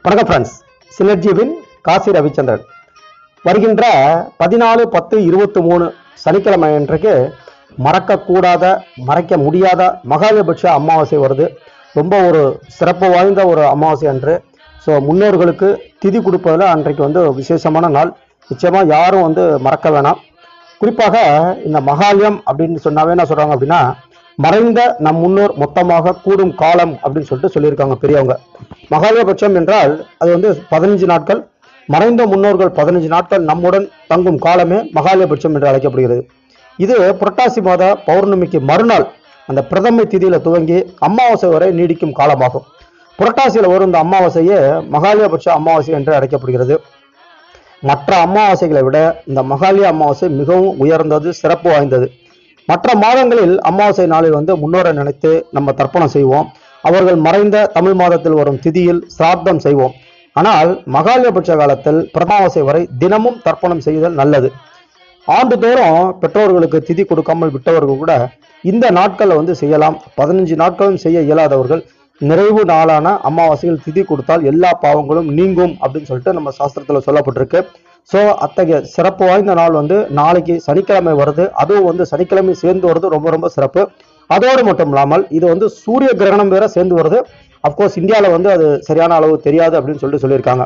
வணக்கம் ஃப்ரெண்ட்ஸ் சினர்ஜிவின் காசி ரவிச்சந்திரன் வருகின்ற பதினாலு பத்து இருபத்தி மூணு சனிக்கிழமை அன்றைக்கு மறக்கக்கூடாத மறைக்க முடியாத மகாபட்ச அமாவாசை வருது ரொம்ப ஒரு சிறப்பு வாய்ந்த ஒரு அமாவாசை அன்று ஸோ முன்னோர்களுக்கு திதி கொடுப்பதில் அன்றைக்கு வந்து விசேஷமான நாள் நிச்சயமாக யாரும் வந்து மறக்க வேணாம் குறிப்பாக இந்த மகாலயம் அப்படின்னு சொன்னாவே என்ன சொல்றாங்க அப்படின்னா மறைந்த நம் முன்னோர் மொத்தமாக கூடும் காலம் அப்படின்னு சொல்லிட்டு சொல்லியிருக்காங்க பெரியவங்க மகாலயபட்சம் என்றால் அது வந்து பதினஞ்சு நாட்கள் மறைந்த முன்னோர்கள் பதினஞ்சு நாட்கள் நம்முடன் தங்கும் காலமே மகாலயபட்சம் என்று அழைக்கப்படுகிறது இது புரட்டாசி மாத பௌர்ணமிக்கு மறுநாள் அந்த பிரதமை திதியில துவங்கி அமாவாசை வரை நீடிக்கும் காலமாகும் புரட்டாசியில் வரும் இந்த அமாவாசையே மகாலயபட்ச அமாவாசை என்று அழைக்கப்படுகிறது மற்ற அமாவாசைகளை விட இந்த மகாலய அமாவாசை மிகவும் உயர்ந்தது சிறப்பு வாய்ந்தது மற்ற மாதங்களில் அமாவாசை நாளில் வந்து முன்னோரை நினைத்து நம்ம தர்ப்பணம் செய்வோம் அவர்கள் மறைந்த தமிழ் மாதத்தில் வரும் திதியில் சிராத்தம் செய்வோம் ஆனால் மகாலயபட்ச காலத்தில் பிரமாவாசை வரை தினமும் தர்ப்பணம் செய்தல் நல்லது ஆண்டுதோறும் பெற்றோர்களுக்கு திதி கொடுக்காமல் விட்டவர்கள் கூட இந்த நாட்களில் வந்து செய்யலாம் பதினஞ்சு நாட்களும் செய்ய இயலாதவர்கள் நிறைவு நாளான அமாவாசையில் திதி கொடுத்தால் எல்லா பாவங்களும் நீங்கும் அப்படின்னு சொல்லிட்டு நம்ம சாஸ்திரத்தில் சொல்லப்பட்டிருக்கு ஸோ அத்தகைய சிறப்பு வாய்ந்த நாள் வந்து நாளைக்கு சனிக்கிழமை வருது அதுவும் வந்து சனிக்கிழமை சேர்ந்து வருது ரொம்ப ரொம்ப சிறப்பு அதோடு மட்டும் இல்லாமல் இது வந்து சூரிய கிரகணம் வேற சேர்ந்து வருது அப்கோர்ஸ் இந்தியாவில் வந்து அது சரியான அளவு தெரியாது அப்படின்னு சொல்லிட்டு சொல்லியிருக்காங்க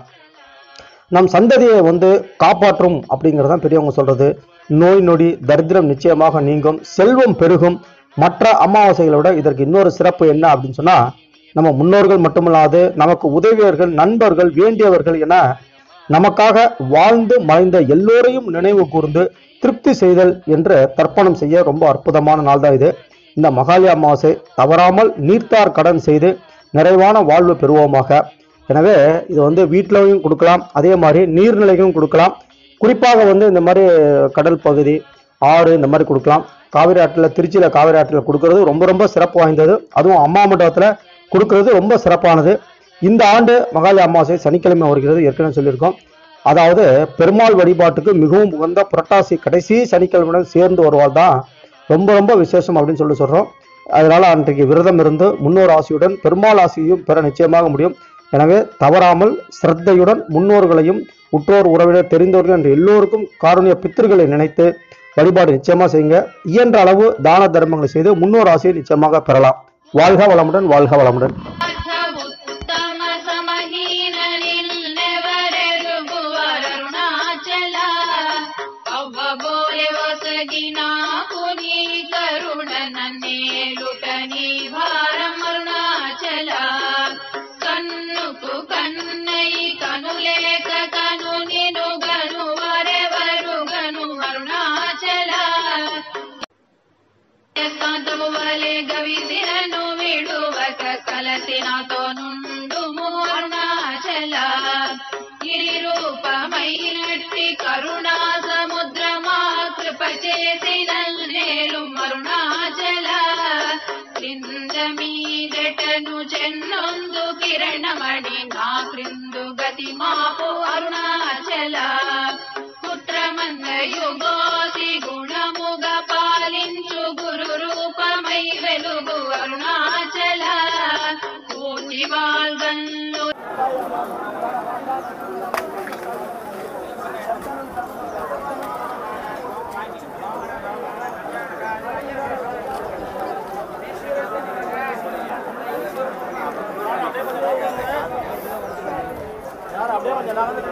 நம் சந்ததியை வந்து காப்பாற்றும் அப்படிங்கிறது தான் பெரியவங்க சொல்றது நோய் நொடி தரித்திரம் நிச்சயமாக நீங்கும் செல்வம் பெருகும் மற்ற அமாவாசைகளை விட இதற்கு இன்னொரு சிறப்பு என்ன அப்படின்னு சொன்னா நம்ம முன்னோர்கள் மட்டுமல்லாது நமக்கு உதவியவர்கள் நண்பர்கள் வேண்டியவர்கள் என நமக்காக வாழ்ந்து மறைந்த எல்லோரையும் நினைவு கூர்ந்து திருப்தி செய்தல் என்று தர்ப்பணம் செய்ய ரொம்ப அற்புதமான நாள் தான் இது இந்த மகாலய அமாவாசை தவறாமல் நீர்த்தார் கடன் செய்து நிறைவான வாழ்வு பெறுவோமாக எனவே இது வந்து வீட்டிலையும் கொடுக்கலாம் அதே மாதிரி நீர்நிலைகளும் கொடுக்கலாம் குறிப்பாக வந்து இந்த மாதிரி கடல் பகுதி ஆறு இந்த மாதிரி கொடுக்கலாம் காவிரி ஆற்றில் திருச்சியில் காவிரி ஆற்றில் கொடுக்கறது ரொம்ப ரொம்ப சிறப்பு வாய்ந்தது அதுவும் அம்மா மண்டபத்தில் கொடுக்கறது ரொம்ப சிறப்பானது இந்த ஆண்டு மகாலய அமாவாசை சனிக்கிழமை வருகிறது ஏற்கனவே சொல்லியிருக்கோம் அதாவது பெருமாள் வழிபாட்டுக்கு மிகவும் உகந்த புரட்டாசி கடைசி சனிக்கிழமையுடன் சேர்ந்து வருவாள் தான் ரொம்ப ரொம்ப விசேஷம் அப்படின்னு சொல்லி சொல்றோம் அதனால அன்றைக்கு விரதம் இருந்து முன்னோர் ஆசியுடன் பெருமாள் ஆசியையும் பெற நிச்சயமாக முடியும் எனவே தவறாமல் சிரத்தையுடன் முன்னோர்களையும் உற்றோர் உறவினர் தெரிந்தவர்கள் என்று எல்லோருக்கும் காருண்ய பித்திருக்களை நினைத்து வழிபாடு நிச்சயமா செய்யுங்க இயன்ற அளவு தான தர்மங்களை செய்து முன்னோர் ஆசையை நிச்சயமாக பெறலாம் வாழ்க வளமுடன் வாழ்க வளமுடன் ಉತ್ತಮ ಸಮಹೀನರಿಲ್ಲೆವರೆರುಗುವರುಣಾಚಲ ಅವ್ವ ಬೋರೆ ಒಸಗಿನ ಪುನಿ ಕರುಣನನ್ನೇಲುಟ ನೀ ಭಾರಮರುಣಾಚಲ ಕನ್ನುಕು ಕನ್ನೈ ಕನುಲೇಕ ಕನು ನಿನು ಗನು ವರೆವರು ಗನು ಅರುಣಾಚಲ ಕಾಂತವುವಲೆ ಗವಿಸಿರನು ಬಿಡುವಕ ಕಲಸಿನ ತೋನುಂಡು ಮೂರ್ಣಾಚಲ గిరిరూప మైనట్టి కరుణా సముద్రమా కృప చేసిన నేలు మరుణాచల క్రింద మీదటను చెన్నొందు కిరణమణి నా క్రిందు గతి మాపు అరుణాచల పుత్రమందయుగోసి గుణముగ పాలించు గురు రూపమై వెలుగు అరుణాచల కోటి వాల్గన్ను யார் அப்படியே கொஞ்சம் நகர்ந்து